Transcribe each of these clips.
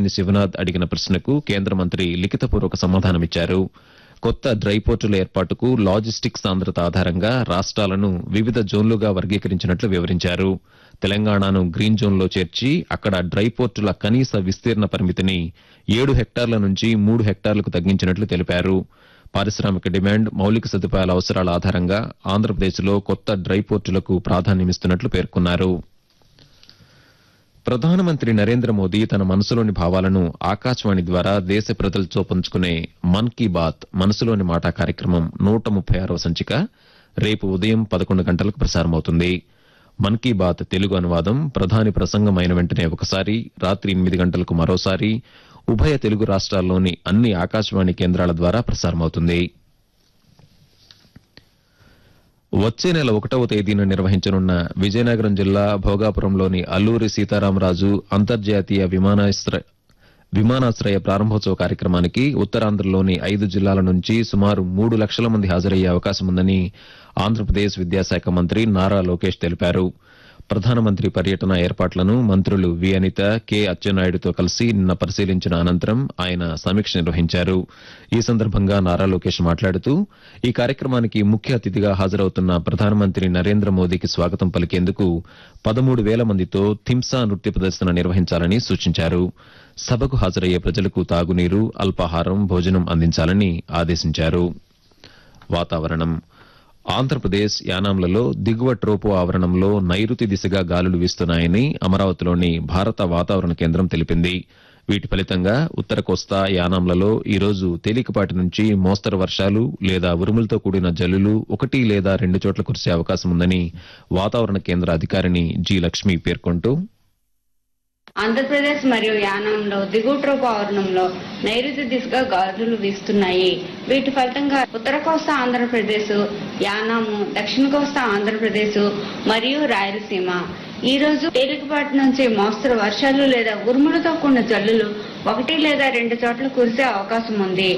కేశినేని శివనాథ్ అడిగిన ప్రశ్నకు కేంద్ర మంత్రి లిఖితపూర్వక సమాధానమిచ్చారు కొత్త డ్రై పోర్టుల ఏర్పాటుకు లాజిస్టిక్ సాంద్రత ఆధారంగా రాష్ట్రాలను వివిధ జోన్లుగా వర్గీకరించినట్లు వివరించారు తెలంగాణను గ్రీన్ జోన్లో చేర్చి అక్కడ డ్రై పోర్టుల కనీస విస్తీర్ణ పరిమితిని ఏడు హెక్టార్ల నుంచి మూడు హెక్టార్లకు తగ్గించినట్లు తెలిపారు పారిశ్రామిక డిమాండ్ మౌలిక సదుపాయాల అవసరాల ఆధారంగా ఆంధ్రప్రదేశ్లో కొత్త డ్రై పోర్టులకు ప్రాధాన్యమిస్తున్నట్లు పేర్కొన్నారు ప్రధానమంత్రి నరేంద్ర మోదీ తన మనసులోని భావాలను ఆకాశవాణి ద్వారా దేశ ప్రజలతో పంచుకునే మన్ కీ బాత్ మనసులోని మాట కార్యక్రమం నూట ముప్పై ఆరవ సంచిక రేపు ఉదయం పదకొండు గంటలకు ప్రసారమవుతుంది మన్ కీ బాత్ తెలుగు అనువాదం ప్రధాని ప్రసంగం అయిన వెంటనే ఒకసారి రాత్రి ఎనిమిది గంటలకు మరోసారి ఉభయ తెలుగు రాష్ట్రాల్లోని అన్ని ఆకాశవాణి కేంద్రాల ద్వారా ప్రసారమవుతుంది వచ్చే నెల ఒకటవ తేదీన నిర్వహించనున్న విజయనగరం జిల్లా భోగాపురంలోని అల్లూరి సీతారామరాజు అంతర్జాతీయ విమానాశ్రయ విమానాశ్రయ ప్రారంభోత్సవ కార్యక్రమానికి ఉత్తరాంధ్రలోని ఐదు జిల్లాల నుంచి సుమారు మూడు లక్షల మంది హాజరయ్యే అవకాశం ఉందని ఆంధ్రప్రదేశ్ విద్యాశాఖ మంత్రి నారా లోకేష్ తెలిపారు ప్రధానమంత్రి పర్యటన ఏర్పాట్లను మంత్రులు వి అనిత కె అచ్చెన్నాయుడుతో కలిసి నిన్న పరిశీలించిన అనంతరం ఆయన సమీక్ష నిర్వహించారు ఈ సందర్భంగా నారా లోకేష్ మాట్లాడుతూ ఈ కార్యక్రమానికి ముఖ్య అతిథిగా హాజరవుతున్న ప్రధానమంత్రి నరేంద్ర మోదీకి స్వాగతం పలికేందుకు పదమూడు వేల మందితో థింసా నృత్య ప్రదర్శన నిర్వహించాలని సూచించారు సభకు హాజరయ్యే ప్రజలకు తాగునీరు అల్పాహారం భోజనం అందించాలని ఆదేశించారు వాతావరణం ఆంధ్రప్రదేశ్ యానాంలలో దిగువ ట్రోపో ఆవరణంలో నైరుతి దిశగా గాలులు వీస్తున్నాయని అమరావతిలోని భారత వాతావరణ కేంద్రం తెలిపింది వీటి ఫలితంగా ఉత్తర కోస్తా యానాంలలో ఈ రోజు తేలికపాటి నుంచి మోస్తరు వర్షాలు లేదా ఉరుములతో కూడిన జల్లులు ఒకటి లేదా రెండు చోట్ల కురిసే అవకాశం ఉందని వాతావరణ కేంద్ర అధికారిని జి లక్ష్మి పేర్కొంటూ ఆంధ్రప్రదేశ్ మరియు యానంలో దిగువ ట్రోపు ఆవరణంలో నైరుతి దిశగా గాలులు వీస్తున్నాయి వీటి ఫలితంగా ఉత్తర కోస్తా ఆంధ్రప్రదేశ్ యానాము దక్షిణ కోస్తా ఆంధ్రప్రదేశ్ మరియు రాయలసీమ ఈ రోజు తేలికపాటి నుంచి మోస్తరు వర్షాలు లేదా ఉరుములతో కూడిన జల్లులు ఒకటి లేదా రెండు చోట్ల కురిసే అవకాశం ఉంది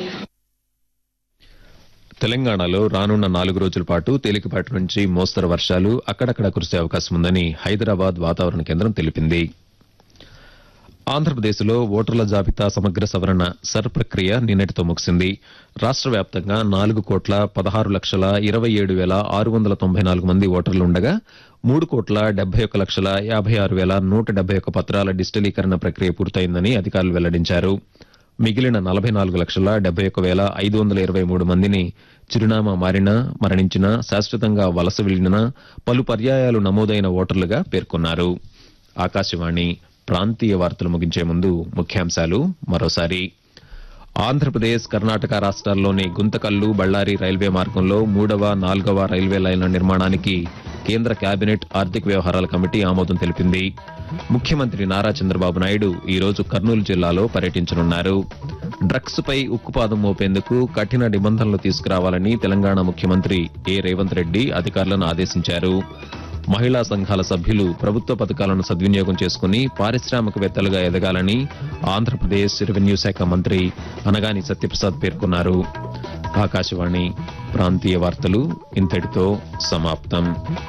తెలంగాణలో రానున్న నాలుగు రోజుల పాటు తేలికపాటి నుంచి మోస్తరు వర్షాలు అక్కడక్కడ కురిసే అవకాశం ఉందని హైదరాబాద్ వాతావరణ కేంద్రం తెలిపింది ఆంధ్రప్రదేశ్లో ఓటర్ల జాబితా సమగ్ర సవరణ సర్ ప్రక్రియ నిన్నటితో ముగిసింది రాష్ట్ర వ్యాప్తంగా నాలుగు కోట్ల పదహారు లక్షల ఇరవై ఏడు వేల ఆరు వందల తొంభై నాలుగు మంది ఓటర్లు ఉండగా మూడు కోట్ల డెబ్బై ఒక్క లక్షల యాభై ఆరు వేల నూట డెబ్బై ఒక్క పత్రాల డిజిటలీకరణ ప్రక్రియ పూర్తయిందని అధికారులు వెల్లడించారు మిగిలిన నలభై నాలుగు లక్షల డెబ్బై ఒక్క వేల ఐదు వందల ఇరవై మూడు మందిని చిరునామా మారినా మరణించినా శాశ్వతంగా వలస వెళ్లినా పలు పర్యాయాలు నమోదైన ఓటర్లుగా పేర్కొన్నారు ఆకాశవాణి ప్రాంతీయ వార్తలు ముగించే ముందు ముఖ్యాంశాలు మరోసారి ఆంధ్రప్రదేశ్ కర్ణాటక రాష్ట్రాల్లోని గుంతకల్లు బళ్ళారి రైల్వే మార్గంలో మూడవ నాలుగవ రైల్వే లైన్ల నిర్మాణానికి కేంద్ర కేబినెట్ ఆర్థిక వ్యవహారాల కమిటీ ఆమోదం తెలిపింది ముఖ్యమంత్రి నారా చంద్రబాబు నాయుడు ఈ రోజు కర్నూలు జిల్లాలో పర్యటించనున్నారు డ్రగ్స్ పై ఉక్కుపాదం మోపేందుకు కఠిన నిబంధనలు తీసుకురావాలని తెలంగాణ ముఖ్యమంత్రి ఏ రేవంత్ రెడ్డి అధికారులను ఆదేశించారు మహిళా సంఘాల సభ్యులు ప్రభుత్వ పథకాలను సద్వినియోగం చేసుకుని పారిశ్రామికవేత్తలుగా ఎదగాలని ఆంధ్రప్రదేశ్ రెవెన్యూ శాఖ మంత్రి అనగాని సత్యప్రసాద్ పేర్కొన్నారు ఆకాశవాణి ప్రాంతీయ వార్తలు ఇంతటితో సమాప్తం